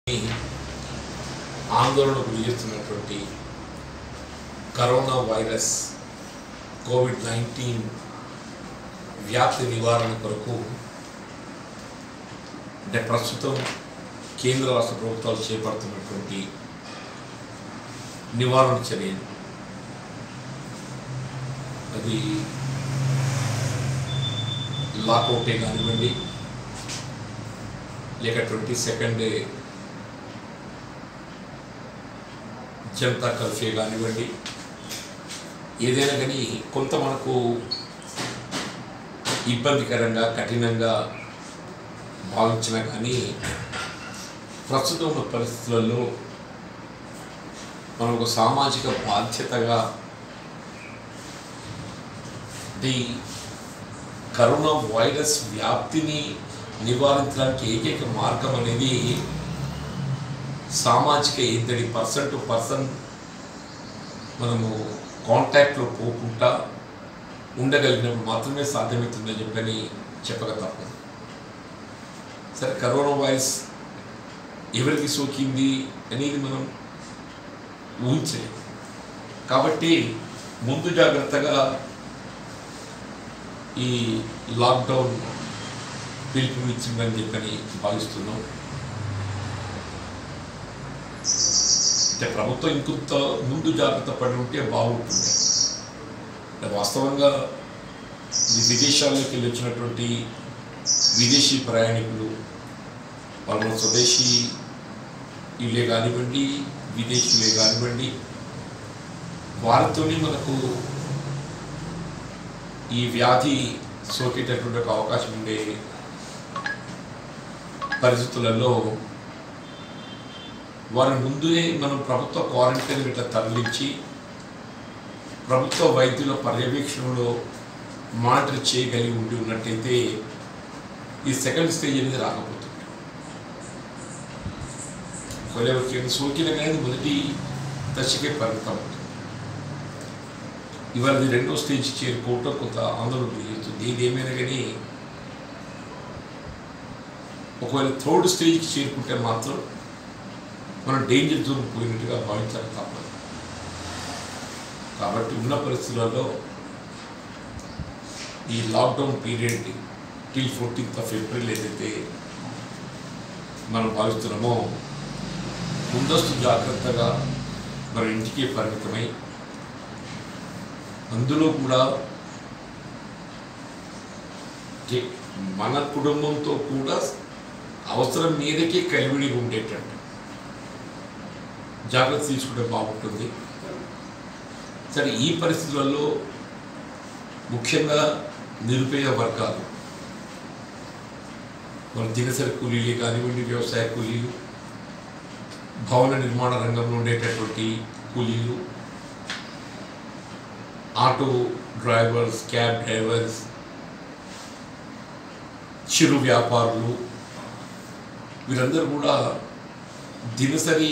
ఆందోళన గురి చేస్తున్నటువంటి కరోనా వైరస్ కోవిడ్ నైన్టీన్ వ్యాప్తి నివారణ కొరకు అంటే ప్రస్తుతం కేంద్ర రాష్ట్ర ప్రభుత్వాలు చేపడుతున్నటువంటి నివారణ చర్యలు అది లాకౌటే కానివ్వండి లేక ట్వంటీ సెకండ్ జనతా కర్ఫ్యూ కానివ్వండి ఏదైనా కానీ కొంత మనకు ఇబ్బందికరంగా కఠినంగా భావించినా కానీ ప్రస్తుతం ఉన్న పరిస్థితులలో మనం ఒక సామాజిక బాధ్యతగా ఈ కరోనా వైరస్ వ్యాప్తిని నివారించడానికి ఏకైక మార్గం అనేది సామాజిక ఎద్దడి పర్సన్ టు పర్సన్ మనము కాంటాక్ట్లో పోకుండా ఉండగలిగినప్పుడు మాత్రమే సాధ్యమవుతుందని చెప్పని చెప్పక తప్పదు సరే కరోనా వైరస్ ఎవరికి సోకింది అనేది మనం ఊహించలేము కాబట్టి ముందు జాగ్రత్తగా ఈ లాక్డౌన్ పిలుపునిచ్చిందని చెప్పని భావిస్తున్నాం అంటే ప్రభుత్వం ఇంకొంత ముందు జాగ్రత్త పడి ఉంటే బాగుంటుంది అంటే వాస్తవంగా ఈ విదేశాల్లోకి వెళ్ళి వచ్చినటువంటి విదేశీ ప్రయాణికులు వాళ్ళ స్వదేశీ ఇళ్ళే కానివ్వండి విదేశీలే కానివ్వండి వారితోనే మనకు ఈ వ్యాధి సోకేటటువంటి ఒక అవకాశం ఉండే పరిస్థితులలో వారి ముందే మనం ప్రభుత్వ క్వారంటైన్ ఇట్లా తరలించి ప్రభుత్వ వైద్యుల పర్యవేక్షణలో మానిటర్ చేయగలిగి ఉండి ఉన్నట్టయితే ఈ సెకండ్ స్టేజ్ అనేది రాకపోతుంది ఒకవేళ ఎవరికైనా సోకిన కానీ మొదటి దశకే పరిమితం అవుతుంది ఇవాళ ఇది రెండో స్టేజ్ చేరుకోవటం కొంత ఆందోళన కలిగిస్తుంది ఇది ఏమైనా కానీ ఒకవేళ థర్డ్ స్టేజ్కి చేరుకుంటే మాత్రం మనం డేంజర్ జోన్ పోయినట్టుగా భావించాలి తప్పదు కాబట్టి ఉన్న పరిస్థితులలో ఈ lockdown period till fourteenth of April ఏదైతే మనం భావిస్తున్నామో ముందస్తు జాగ్రత్తగా మన ఇంటికి పరిమితమై అందులో కూడా అంటే మన కుటుంబంతో కూడా అవసరం మీదకే కలివిడి ఉండేటట్టు జాగ్రత్త తీసుకుంటే బాగుంటుంది సరే ఈ పరిస్థితులలో ముఖ్యంగా నిరుపేద వర్గాలు మన దినసరి కూలీలు కానివ్వండి వ్యవసాయ కూలీలు భవన నిర్మాణ రంగంలో ఉండేటటువంటి కూలీలు ఆటో డ్రైవర్స్ క్యాబ్ డ్రైవర్స్ చిరు వ్యాపారులు వీరందరూ కూడా దినసరి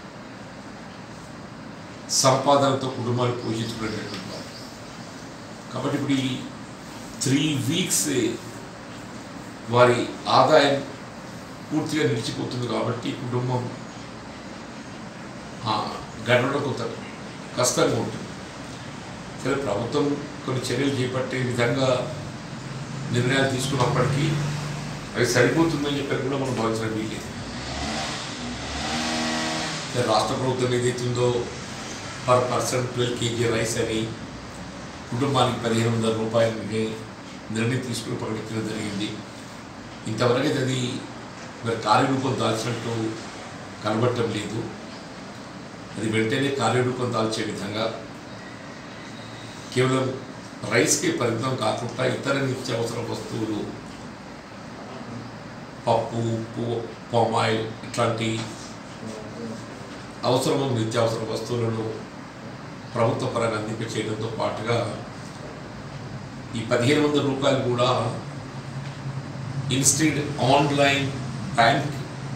సంపాదనతో కుటుంబాలు పోషించుకునేటటువంటి వారు కాబట్టి ఇప్పుడు ఈ త్రీ వీక్స్ వారి ఆదాయం పూర్తిగా నిలిచిపోతుంది కాబట్టి కుటుంబం ఆ, గడవడం కొంత కష్టంగా ఉంటుంది సరే ప్రభుత్వం కొన్ని చర్యలు చేపట్టే విధంగా నిర్ణయాలు తీసుకున్నప్పటికీ అవి సరిపోతుందని చెప్పి కూడా మనం భావించడం వీలేదు సరే రాష్ట్ర ప్రభుత్వం ఏదైతుందో per person twelve KG rice అని కుటుంబానికి పదిహేను వందల రూపాయలని నిర్ణయం తీసుకుని ప్రకటించడం జరిగింది ఇంతవరకు అయితే అది మరి కార్యరూపం దాల్చినట్టు కనబడటం లేదు అది వెంటనే కార్యరూపం దాల్చే విధంగా కేవలం రైస్కి పరిమితం కాకుండా ఇతర నిత్యావసర వస్తువులు పప్పు ఉప్పు పామాయిల్ ఇట్లాంటి అవసరమైన నిత్యావసర వస్తువులను ప్రభుత్వ పరంగా అందింప చేయడంతో పాటుగా ఈ పదిహేను వందల రూపాయలు కూడా ఇన్స్టెంట్ ఆన్లైన్ బ్యాంక్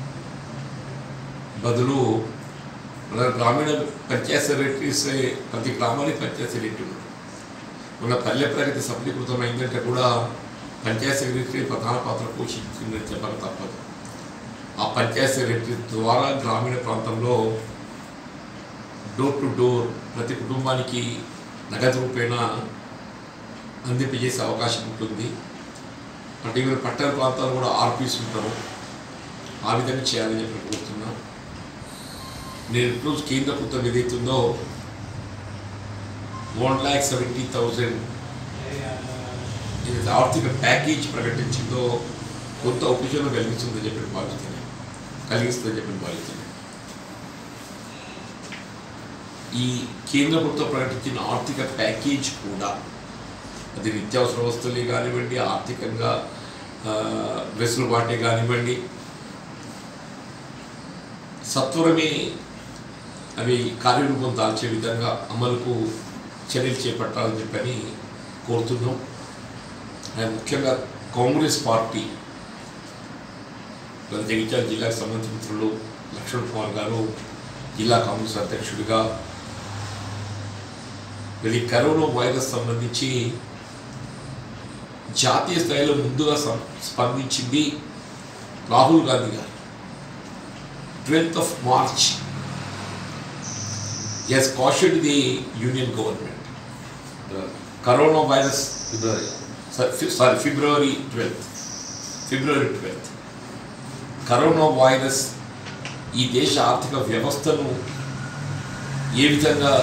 బదులు మన గ్రామీణ పంచాయత్ సెక్రటరీస్ ప్రతి గ్రామానికి పంచాయత్ సెక్రటరీ ఉంది మన పల్లె ప్రగతి సఫలీకృతం అయిందంటే కూడా పంచాయత్ సెక్రటరీ ప్రధాన పాత్ర పోషించిందని చెప్పక తప్పదు ఆ పంచాయతీ సెక్రటరీ ద్వారా గ్రామీణ ప్రాంతంలో డోర్ టు డోర్ ప్రతి కుటుంబానికి నగదు రూపేణ అందింపజేసే అవకాశం ఉంటుంది అంటే ఇవి పట్టణ ప్రాంతాలు కూడా ఆర్పీస్ ఉంటారు ఆ విధంగా చేయాలని చెప్పి కోరుతున్నా నేను ఇప్పుడు కేంద్ర ప్రభుత్వం ఏదైతుందో వన్ ల్యాక్ సెవెంటీ థౌజండ్ ఏదైతే ఆర్థిక ప్యాకేజ్ ప్రకటించిందో కొంత ఉపశమనం కలిగిస్తుందని చెప్పి భావిస్తున్నాను కలిగిస్తుందని చెప్పి భావిస్తున్నాను ఈ కేంద్ర ప్రభుత్వం ప్రకటించిన ఆర్థిక ప్యాకేజ్ కూడా అది నిత్యావసర వస్తువులే కానివ్వండి ఆర్థికంగా ఆ, వెసులుబాటే కానివ్వండి సత్వరమే అవి కార్యరూపం దాల్చే విధంగా అమలుకు చర్యలు చేపట్టాలని చెప్పని కోరుతున్నాం అండ్ ముఖ్యంగా కాంగ్రెస్ పార్టీ మన జగిత్యాల జిల్లాకు సంబంధించిన మిత్రులు లక్ష్మణ్ కుమార్ గారు జిల్లా కాంగ్రెస్ అధ్యక్షుడిగా వీళ్ళ కరోనా వైరస్ సంబంధించి జాతీయ స్థాయిలో ముందుగా సం- స్పందించింది Rahul Gandhi garu twelfth of March as cautioned the union government corona virus February sorry February twelfth February twelfth corona virus ఈ దేశ ఆర్థిక వ్యవస్థను ఏ విధంగా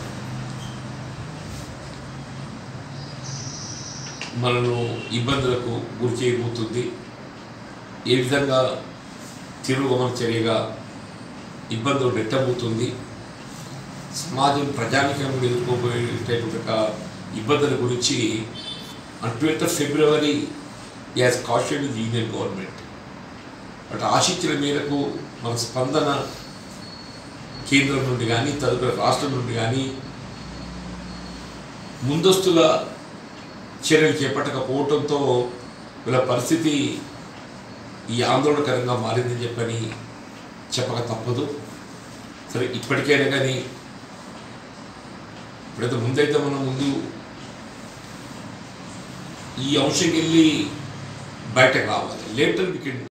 మనను ఇబ్బందులకు గురి చేయబోతుంది ఏ విధంగా తిరుగుమన చర్యగా ఇబ్బందులు పెట్టబోతుంది సమాజం ప్రజానికం ఎదుర్కోబోయేటటువంటి ఒక ఇబ్బందుల గురించి twelfth February as caution the union government but ఆశించిన మేరకు మన స్పందన కేంద్రం నుండి కానీ తదుపరి రాష్ట్రం నుండి కానీ ముందస్తుగా చర్యలు చేపట్టకపోవడంతో వీళ్ళ పరిస్థితి ఈ ఆందోళనకరంగా మారిందని చెప్పని చెప్పక తప్పదు సరే ఇప్పటికైనా కానీ ఇప్పుడైతే ముందైతే మనం ముందు ఈ అంశంకి వెళ్ళి బయటకు రావాలి లేటర్ వీ కెన్